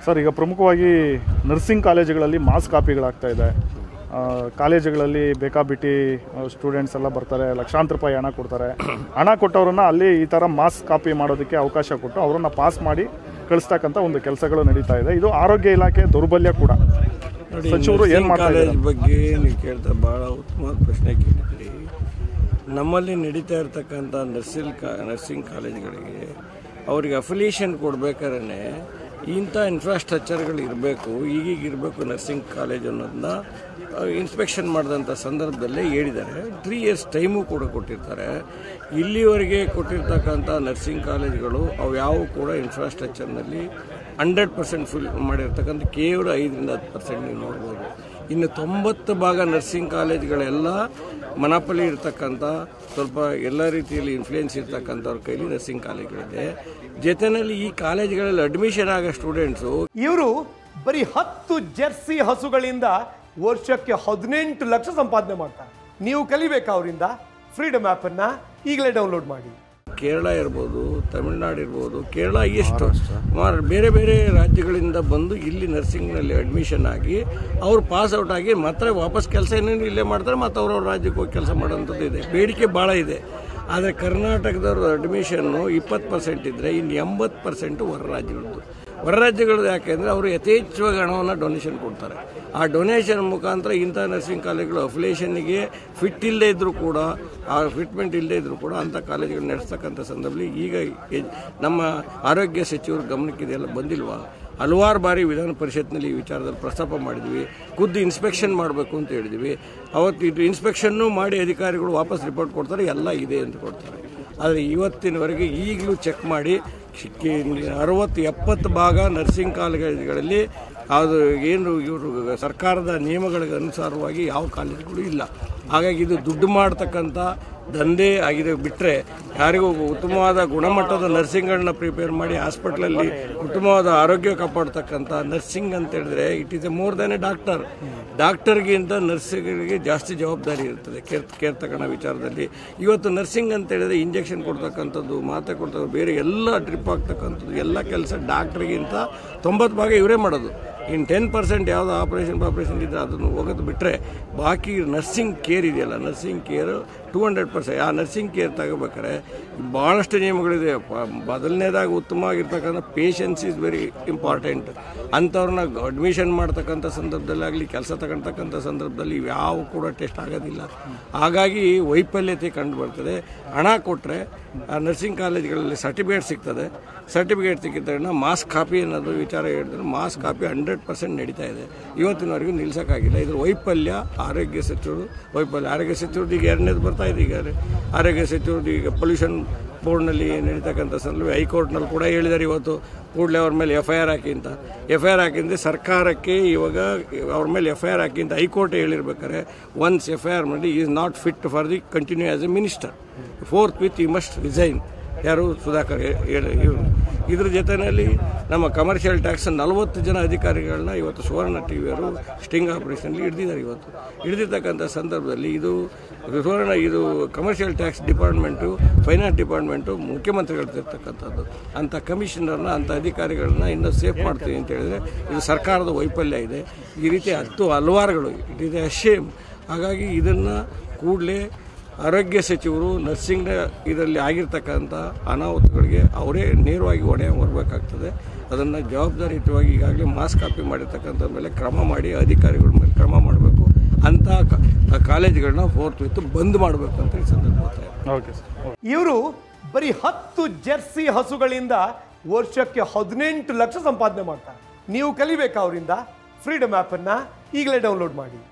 Sir ಈಗ ಪ್ರಮುಖವಾಗಿ nursing ಕಾಲೇಜುಗಳಲ್ಲಿ ಮಾಸ್ ಕಾಪಿಗಳಾಗ್ತಾ ಇದೆ ಆ, ಕಾಲೇಜುಗಳಲ್ಲಿ ಬೇಕಾಬಿಟ್ಟಿ ಸ್ಟೂಡೆಂಟ್ಸ್ ಎಲ್ಲ ಬರ್ತಾರೆ ಲಕ್ಷಾಂತರ ರೂಪಾಯಿ ಹಣ ಕೊಡ್ತಾರೆ ಹಣ ಕೊಟ್ಟವ್ರನ್ನ ಅಲ್ಲಿ ಈ ಥರ ಮಾಸ್ ಕಾಪಿ ಮಾಡೋದಕ್ಕೆ ಅವಕಾಶ ಕೊಟ್ಟು ಅವರನ್ನ ಪಾಸ್ ಮಾಡಿ ಕಳಿಸ್ತಕ್ಕಂಥ ಒಂದು ಕೆಲಸಗಳು ನಡೀತಾ ಇದೆ ಇದು ಆರೋಗ್ಯ ಇಲಾಖೆ ದೌರ್ಬಲ್ಯ ಕೂಡ ನೋಡಿ ಸಚಿವರು ಏನ್ ನರ್ಸಿಂಗ್ ಮಾಡ್ತಾ ಕಾಲೇಜ್ ಇದ್ದಾರೆ ಬಗ್ಗೆ ನೀವು ಕೇಳ್ತಾ ಭಾಳ ಉತ್ತಮವಾದ ಪ್ರಶ್ನೆ ಕೇಳಿದ್ರಿ ನಮ್ಮಲ್ಲಿ ನಡೀತಾ ಇರ್ತಕ್ಕಂಥ ನರ್ಸಿಂಗ್ ಕಾ ನರ್ಸಿಂಗ್ ಕಾಲೇಜ್ಗಳಿಗೆ ಅವ್ರಿಗೆ ಅಫಿಲಿಯೇಷನ್ ಕೊಡ್ಬೇಕಾದ್ರೆ ಇಂಥ ಇನ್ಫ್ರಾಸ್ಟ್ರಕ್ಚರ್ಗಳು ಇರಬೇಕು ಈಗೀಗ ಇರಬೇಕು ನರ್ಸಿಂಗ್ ಕಾಲೇಜ್ ಅನ್ನೋದನ್ನ ಇನ್ಸ್ಪೆಕ್ಷನ್ ಮಾಡಿದಂಥ ಸಂದರ್ಭದಲ್ಲೇ ಹೇಳಿದ್ದಾರೆ ತ್ರೀ ಇಯರ್ಸ್ ಟೈಮು ಕೂಡ ಕೊಟ್ಟಿರ್ತಾರೆ ಇಲ್ಲಿವರೆಗೆ ಕೊಟ್ಟಿರ್ತಕ್ಕಂಥ ನರ್ಸಿಂಗ್ ಕಾಲೇಜ್ಗಳು ಅವು ಯಾವ ಕೂಡ ಇನ್ಫ್ರಾಸ್ಟ್ರಕ್ಚರ್ನಲ್ಲಿ ಹಂಡ್ರೆಡ್ ಪರ್ಸೆಂಟ್ ಫುಲ್ ಮಾಡಿರ್ತಕ್ಕಂಥ ಕೇವಲ ಐದರಿಂದ ಹತ್ತು ಪರ್ಸೆಂಟ್ ನೀವು ನೋಡ್ಬೋದು ಇನ್ನು ತೊಂಬತ್ತು ಭಾಗ ನರ್ಸಿಂಗ್ ಕಾಲೇಜ್ಗಳೆಲ್ಲ ಮನಾಪಲಿ ಇರ್ತಕ್ಕಂಥ ಸ್ವಲ್ಪ ಎಲ್ಲ ರೀತಿಯಲ್ಲಿ ಇನ್ಫ್ಲೂಯೆನ್ಸ್ ಇರ್ತಕ್ಕಂಥವ್ರ ಕೈಲಿ ನರ್ಸಿಂಗ್ ಕಾಲೇಜ್ಗಳಿದೆ ಜೊತೆಯಲ್ಲಿ ಈ ಕಾಲೇಜ್ಗಳಲ್ಲಿ ಅಡ್ಮಿಷನ್ ಆಗೋ ಸ್ಟೂಡೆಂಟ್ಸು ಇವರು ಬರೀ ಹತ್ತು ಜೆರ್ಸಿ ಹಸುಗಳಿಂದ ವರ್ಷಕ್ಕೆ ಹದಿನೆಂಟು ಲಕ್ಷ ಸಂಪಾದನೆ ಮಾಡ್ತಾರೆ ನೀವು ಕಲಿಬೇಕಾ ಅವರಿಂದ ಫ್ರೀಡಮ್ ಆ್ಯಪನ್ನು ಈಗಲೇ ಡೌನ್ಲೋಡ್ ಮಾಡಿ ಕೇರಳ ಇರ್ಬೋದು ತಮಿಳ್ನಾಡು ಇರ್ಬೋದು ಕೇರಳ ಎಷ್ಟು ಮಾರ್- ಬೇರೆ ಬೇರೆ ರಾಜ್ಯಗಳಿಂದ ಬಂದು ಇಲ್ಲಿ ನರ್ಸಿಂಗ್ನಲ್ಲಿ ಅಡ್ಮಿಷನ್ ಆಗಿ ಅವ್ರು ಪಾಸ್ ಔಟ್ ಆಗಿ ಮಾತ್ರ ವಾಪಸ್ ಕೆಲಸ ಏನೇನು ಇಲ್ಲೇ ಮಾಡ್ತಾರೆ ಮತ್ತು ಅವ್ರವ್ರ ರಾಜ್ಯಕ್ಕೆ ಹೋಗಿ ಕೆಲಸ ಮಾಡೋಂಥದ್ದು ಇದೆ ಬೇಡಿಕೆ ಭಾಳ ಇದೆ ಆದರೆ ಕರ್ನಾಟಕದವ್ರ ಅಡ್ಮಿಷನ್ನು ಇಪ್ಪತ್ತು ಪರ್ಸೆಂಟ್ ಇದ್ದರೆ ಇನ್ನು ಎಂಬತ್ತು ಪರ್ಸೆಂಟು ಹೊರ ರಾಜ್ಯಗಳದ್ದು ಹೊರ ರಾಜ್ಯಗಳದ್ದು ಯಾಕೆಂದರೆ ಅವರು ಯಥೇಚ್ಛವಾಗಿ ಹಣವನ್ನು ಡೊನೇಷನ್ ಕೊಡ್ತಾರೆ ಆ ಡೊನೇಷನ್ ಮುಖಾಂತರ ಇಂಥ ನರ್ಸಿಂಗ್ ಕಾಲೇಜ್ಗಳು ಅಫಿಲೇಷನ್ಗೆ ಫಿಟ್ ಇಲ್ಲದೆ ಇದ್ದರೂ ಕೂಡ ಆ ಫಿಟ್ಮೆಂಟ್ ಇಲ್ಲದೆ ಇದ್ದರೂ ಕೂಡ ಅಂಥ ಕಾಲೇಜುಗಳು ನಡೆಸ್ತಕ್ಕಂಥ ಸಂದರ್ಭದಲ್ಲಿ ಈಗ ಎ- ನಮ್ಮ ಆರೋಗ್ಯ ಸಚಿವರು ಗಮನಕ್ಕೆ ಇದೆಲ್ಲ ಬಂದಿಲ್ವಾ ಹಲವಾರು ಬಾರಿ ವಿಧಾನ ಪರಿಷತ್ನಲ್ಲಿ ಈ ವಿಚಾರದಲ್ಲಿ ಪ್ರಸ್ತಾಪ ಮಾಡಿದ್ವಿ ಖುದ್ದು ಇನ್ಸ್ಪೆಕ್ಷನ್ ಮಾಡಬೇಕು ಅಂತ ಹೇಳಿದ್ವಿ ಅವತ್ತು ಇದು ಇನ್ಸ್ಪೆಕ್ಷನ್ನು ಮಾಡಿ ಅಧಿಕಾರಿಗಳು ವಾಪಸ್ ರಿಪೋರ್ಟ್ ಕೊಡ್ತಾರೆ ಎಲ್ಲ ಇದೆ ಅಂತ ಕೊಡ್ತಾರೆ ಆದರೆ ಇವತ್ತಿನವರೆಗೆ ಈಗಲೂ ಚೆಕ್ ಮಾಡಿ ಅರವತ್ತು ಎಪ್ಪತ್ತು ಭಾಗ ನರ್ಸಿಂಗ್ ಕಾಲೇಜುಗಳಲ್ಲಿ ಅದು ಏನು ಇವರು ಸರ್ಕಾರದ ನಿಯಮಗಳಿಗೆ ಅನುಸಾರವಾಗಿ ಯಾವ ಕಾಲೇಜುಗಳು ಇಲ್ಲ ಹಾಗಾಗಿ ಇದು ದುಡ್ಡು ಮಾಡ್ತಕ್ಕಂಥ ದಂಧೆ ಆಗಿದೆ ಬಿಟ್ಟರೆ ಯಾರಿಗೂ ಉತ್ತಮವಾದ ಗುಣಮಟ್ಟದ ನರ್ಸಿಂಗ್ಗಳನ್ನ ಪ್ರಿಪೇರ್ ಮಾಡಿ ಹಾಸ್ಪಿಟ್ಲಲ್ಲಿ ಉತ್ತಮವಾದ ಆರೋಗ್ಯ ಕಾಪಾಡ್ತಕ್ಕಂಥ ನರ್ಸಿಂಗ್ ಅಂತ ಹೇಳಿದ್ರೆ it is a more than a doctor ಡಾಕ್ಟರ್ಗಿಂತ ನರ್ಸಿಂಗ್ಗೆ ಜಾಸ್ತಿ ಜವಾಬ್ದಾರಿ ಇರ್ತದೆ ಕೇರ್ ಕೇರ್ ತಗೊಳ್ಳೋ ವಿಚಾರದಲ್ಲಿ ಇವತ್ತು ನರ್ಸಿಂಗ್ ಅಂತ ಹೇಳಿದ್ರೆ ಇಂಜೆಕ್ಷನ್ ಕೊಡ್ತಕ್ಕಂಥದ್ದು ಮಾತ್ರೆ ಕೊಡ್ತಕ್ಕಂಥ ಬೇರೆ ಎಲ್ಲ ಡ್ರಿಪ್ ಆಗ್ತಕ್ಕಂಥದ್ದು ಎಲ್ಲ ಕೆಲಸ ಡಾಕ್ಟ್ರಿಗಿಂತ ತೊಂಬತ್ತು ಭಾಗ ಇವರೇ ಮಾಡೋದು ಇನ್ನು ಟೆನ್ ಪರ್ಸೆಂಟ್ ಯಾವುದೋ ಆಪ್ರೇಷನ್ ಆಪ್ರೇಷನ್ ಇದ್ದರೆ ಅದನ್ನು ಹೋಗೋದು ಬಿಟ್ಟರೆ ಬಾಕಿ ನರ್ಸಿಂಗ್ ಕೇರ್ ಇದೆಯಲ್ಲ nursing care two hundred percent ಆ ನರ್ಸಿಂಗ್ ಕೇರ್ ತಗೋಬೇಕಾದ್ರೆ ಭಾಳಷ್ಟು ನಿಯಮಗಳಿದೆ ಪ- ಮೊದಲನೇದಾಗಿ ಉತ್ತಮವಾಗಿರ್ತಕ್ಕಂಥ ಪೇಷನ್ಸ್ ಈಸ್ ವೆರಿ ಇಂಪಾರ್ಟೆಂಟ್ ಅಂಥವ್ರನ್ನ ಅಡ್ಮಿಷನ್ ಮಾಡ್ತಕ್ಕಂಥ ಸಂದರ್ಭದಲ್ಲಾಗಲಿ ಕೆಲಸ ತಗೊಳ್ತಕ್ಕಂಥ ಸಂದರ್ಭದಲ್ಲಿ ಯಾವ ಕೂಡ ಟೆಸ್ಟ್ ಆಗೋದಿಲ್ಲ ಹಾಗಾಗಿ ವೈಫಲ್ಯತೆ ಕಂಡು ಬರ್ತದೆ ಹಣ ಕೊಟ್ಟರೆ ಆ ನರ್ಸಿಂಗ್ ಕಾಲೇಜ್ಗಳಲ್ಲಿ ಸರ್ಟಿಫಿಕೇಟ್ ಸಿಗ್ತದೆ ಸರ್ಟಿಫಿಕೇಟ್ ಸಿಕ್ಕಿದ ತಕ್ಷಣ ಮಾಸ್ ಕಾಪಿ ಅನ್ನೋದು ವಿಚಾರ ಹೇಳಿದ್ರೆ ಮಾಸ್ ಕಾಪಿ ಹಂಡ್ರೆಡ್ ಪರ್ಸೆಂಟ್ ನಡೀತಾ ಇದೆ ಇವತ್ತಿನವರೆಗೂ ನಿಲ್ಸೋಕ್ಕಾಗಿಲ್ಲ ಇದ್ರ ವೈಫಲ್ಯ ಆರೋಗ್ಯ ಸಚಿವರು ವೈಫಲ್ಯ ಆರೋಗ್ಯ ಸಚಿವರದ್ದು ಈಗ ಎರಡನೇದು ಬರ್ತಾ ಇದೆ ಈಗ ಆರೋಗ್ಯ ಸಚಿವರದ್ದು ಈಗ ಪೊಲ್ಯೂಷನ್ ಬೋರ್ಡ್ನಲ್ಲಿ ನಡೀತಕ್ಕಂಥ ಸಂದರ್ಭ ಹೈಕೋರ್ಟ್ನಲ್ಲಿ ಕೂಡ ಹೇಳಿದ್ದಾರೆ ಇವತ್ತು ಕೂಡಲೇ ಅವ್ರ ಮೇಲೆ ಎಫ್ ಐ ಆರ್ ಹಾಕಿ ಅಂತ ಎಫ್ ಐ ಆರ್ ಹಾಕಿಂದ್ರೆ ಸರ್ಕಾರಕ್ಕೆ ಇವಾಗ ಅವ್ರ ಮೇಲೆ ಎಫ್ ಐ ಆರ್ ಹಾಕಿ ಅಂತ ಹೈಕೋರ್ಟ್ ಹೇಳಿರ್ಬೇಕಾದ್ರೆ ಒನ್ಸ್ ಎಫ್ ಐ ಆರ್ ಮಾಡಿ is not fit for the continue as a minister forthwith you must resign ಯಾರು ಸುಧಾಕರ್ ಹೇಳಿ ಇವರು ಇದ್ರ ಜೊತೆಯಲ್ಲಿ ನಮ್ಮ ಕಮರ್ಷಿಯಲ್ ಟ್ಯಾಕ್ಸ್ ನಲವತ್ತು ಜನ ಅಧಿಕಾರಿಗಳನ್ನ ಇವತ್ತು ಸುವರ್ಣ ಟಿ ವಿಯವರು ಸ್ಟಿಂಗ್ ಆಪರೇಷನ್ಲಿ ಹಿಡಿದಿದ್ದಾರೆ ಇವತ್ತು ಹಿಡಿದಿರ್ತಕ್ಕಂಥ ಸಂದರ್ಭದಲ್ಲಿ ಇದು ಸುವರ್ಣ ಇದು commercial tax department finance department ಮುಖ್ಯಮಂತ್ರಿಗಳಿರ್ತಕ್ಕಂಥದ್ದು ಅಂಥ ಕಮಿಷನರ್ನ ಅಂಥ ಅಧಿಕಾರಿಗಳನ್ನ ಇನ್ನೂ ಸೇಫ್ ಮಾಡ್ತೀವಿ ಅಂತ ಹೇಳಿದ್ರೆ ಇದು ಸರ್ಕಾರದ ವೈಫಲ್ಯ ಇದೆ ಈ ರೀತಿ ಹತ್ತು ಹಲವಾರುಗಳು ಇಟ್ ಇದೆ ಅಶೇಮ್ ಹಾಗಾಗಿ ಇದನ್ನು ಕೂಡಲೇ ಆರೋಗ್ಯ ಸಚಿವರು ನರ್ಸಿಂಗ್ ಇದರಲ್ಲಿ ಆಗಿರ್ತಕ್ಕಂಥ ಅನಾಹುತಗಳಿಗೆ ಅವರೇ ನೇರವಾಗಿ ಹೊಣೆ ಹೊರಬೇಕಾಗ್ತದೆ ಅದನ್ನು ಜವಾಬ್ದಾರಿಯುತವಾಗಿ ಈಗಾಗಲೇ ಮಾಸ್ ಕಾಪಿ ಮಾಡಿರ್ತಕ್ಕಂಥ ಮೇಲೆ ಕ್ರಮ ಮಾಡಿ ಅಧಿಕಾರಿಗಳ ಮೇಲೆ ಕ್ರಮ ಮಾಡಬೇಕು ಅಂಥ ಕ- ಕಾಲೇಜುಗಳನ್ನ ಫೋರ್ತ್ ವಿತ್ ಬಂದ್ ಮಾಡಬೇಕು ಅಂತ ಈ ಸಂದರ್ಭ ಒತ್ತಾಯ. ಓಕೆ ಸರ್ ಇವರು ಬರೀ ಹತ್ತು ಜೆರ್ಸಿ ಹಸುಗಳಿಂದ ವರ್ಷಕ್ಕೆ ಹದಿನೆಂಟು ಲಕ್ಷ ಸಂಪಾದನೆ ಮಾಡ್ತಾರೆ ನೀವು ಕಲಿಬೇಕಾ ಅವರಿಂದ ಫ್ರೀಡಮ್ ಆ್ಯಪನ್ನು ಈಗಲೇ ಡೌನ್ಲೋಡ್ ಮಾಡಿ